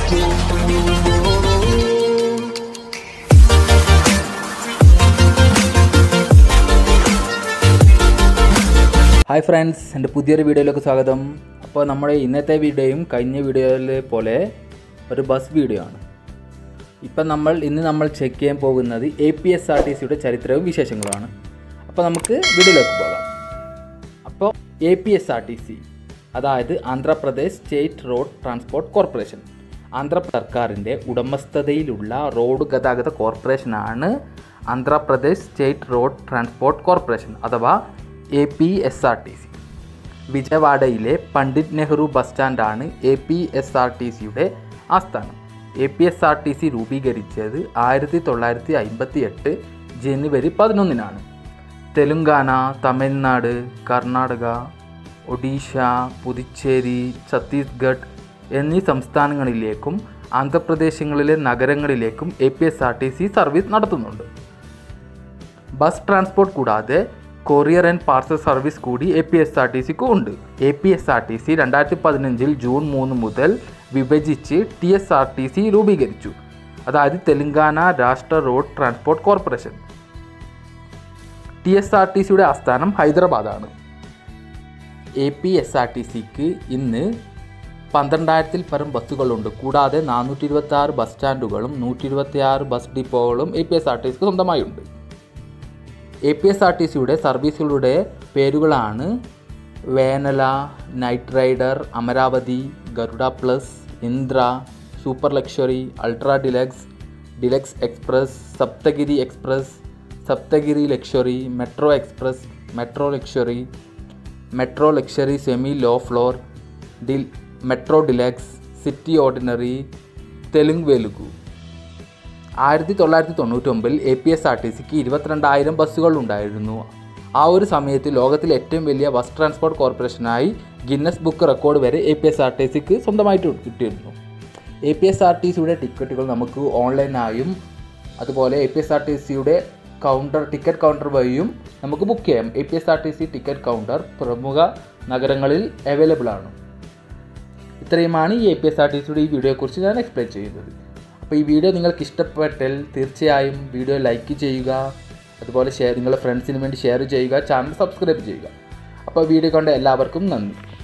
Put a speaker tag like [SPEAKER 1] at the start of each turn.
[SPEAKER 1] hi friends എൻ്റെ പുതിയൊരു വീഡിയോയിലേക്ക് സ്വാഗതം അപ്പോൾ നമ്മുടെ ഇന്നത്തെ വീഡിയോയും കഴിഞ്ഞ വീഡിയോയിൽ പോലെ ഒരു ബസ് വീഡിയോ ആണ് ഇപ്പം നമ്മൾ ഇന്ന് നമ്മൾ ചെക്ക് ചെയ്യാൻ പോകുന്നത് A P S R T സിയുടെ ചരിത്രവും വിശേഷങ്ങളുമാണ് അപ്പോൾ നമുക്ക് വീഡിയോയിലേക്ക് പോകാം അപ്പോൾ A P S R T C അതായത് Andhra Pradesh state road transport corporation Andhra സർക്കാരിൻ്റെ ഉടമസ്ഥതയിലുള്ള റോഡ് ഗതാഗത കോർപ്പറേഷനാണ് Andhra Pradesh state road transport corporation അഥവാ A P S R T C വിജയവാഡയിലെ പണ്ഡിറ്റ് നെഹ്റു ബസ് സ്റ്റാൻഡാണ് A P S R T സിയുടെ ആസ്ഥാനം A P S R T C രൂപീകരിച്ചത് ആയിരത്തി തൊള്ളായിരത്തി അമ്പത്തി എട്ട് ജനുവരി പതിനൊന്നിനാണ് തെലുങ്കാന തമിഴ്നാട് കർണാടക ഒഡീഷ പുതുച്ചേരി ഛത്തീസ്ഗഡ് എന്നീ സംസ്ഥാനങ്ങളിലേക്കും ആന്ധ്രാപ്രദേശങ്ങളിലെ നഗരങ്ങളിലേക്കും A P S R T C service നടത്തുന്നുണ്ട് ബസ് ട്രാൻസ്പോർട്ട് കൂടാതെ കൊറിയർ ആൻഡ് പാർസൽ സർവീസ് കൂടി A P S R T സിക്ക് ഉണ്ട് A P S R T C രണ്ടായിരത്തി പതിനഞ്ചിൽ ജൂൺ മൂന്ന് മുതൽ വിഭജിച്ച് ടി എസ് ആർ ടി സി രൂപീകരിച്ചു അതായത് തെലങ്കാന രാഷ്ട്ര road transport corporation T S R T സിയുടെ ആസ്ഥാനം ഹൈദരാബാദാണ് A P S R T സിക്ക് ഇന്ന് പന്ത്രണ്ടായിരത്തിൽ പരം ബസ്സുകളുണ്ട് കൂടാതെ നാനൂറ്റി ഇരുപത്തി ആറ് ബസ് സ്റ്റാൻഡുകളും നൂറ്റി ഇരുപത്തി ആറ് ബസ് ഡിപ്പോകളും A P S R T സിക്ക് സ്വന്തമായുണ്ട് A P S R T സിയുടെ സർവീസുകളുടെ പേരുകളാണ് Vennela night rider Amaravati Garuda plus Indra super luxury ultra deluxe deluxe express Saptagiri express Saptagiri luxury metro express metro luxury metro luxury semi low floor ഡിൽ metro deluxe city ordinary Telugu Velugu ആയിരത്തി തൊള്ളായിരത്തി തൊണ്ണൂറ്റൊമ്പതിൽ A P S R T സിക്ക് ഇരുപത്തിരണ്ടായിരം ബസ്സുകൾ ഉണ്ടായിരുന്നു ആ ഒരു സമയത്ത് ലോകത്തിലെ ഏറ്റവും വലിയ ബസ് ട്രാൻസ്പോർട്ട് കോർപ്പറേഷനായി ഗിന്നസ് ബുക്ക് റെക്കോർഡ് വരെ A P S R T സിക്ക് സ്വന്തമായിട്ട് കിട്ടിയിരുന്നു A P S R T സിയുടെ ടിക്കറ്റുകൾ നമുക്ക് ഓൺലൈനായും അതുപോലെ A P S R T സിയുടെ കൗണ്ടർ ടിക്കറ്റ് കൗണ്ടർ വഴിയും നമുക്ക് ബുക്ക് ചെയ്യാം A P S R T C ticket counter പ്രമുഖ നഗരങ്ങളിൽ അവൈലബിൾ ആണ് ഇത്രയുമാണ് ഈ A P S R T സിയുടെ ഈ വീഡിയോയെക്കുറിച്ച് ഞാൻ എക്സ്പ്ലെയിൻ ചെയ്യുന്നത് അപ്പോൾ ഈ വീഡിയോ നിങ്ങൾക്ക് ഇഷ്ടപ്പെട്ടാൽ തീർച്ചയായും വീഡിയോ ലൈക്ക് ചെയ്യുക അതുപോലെ ഷെയർ നിങ്ങളുടെ ഫ്രണ്ട്സിന് വേണ്ടി ഷെയർ ചെയ്യുക ചാനൽ സബ്സ്ക്രൈബ് ചെയ്യുക അപ്പോൾ വീഡിയോ കണ്ട എല്ലാവർക്കും നന്ദി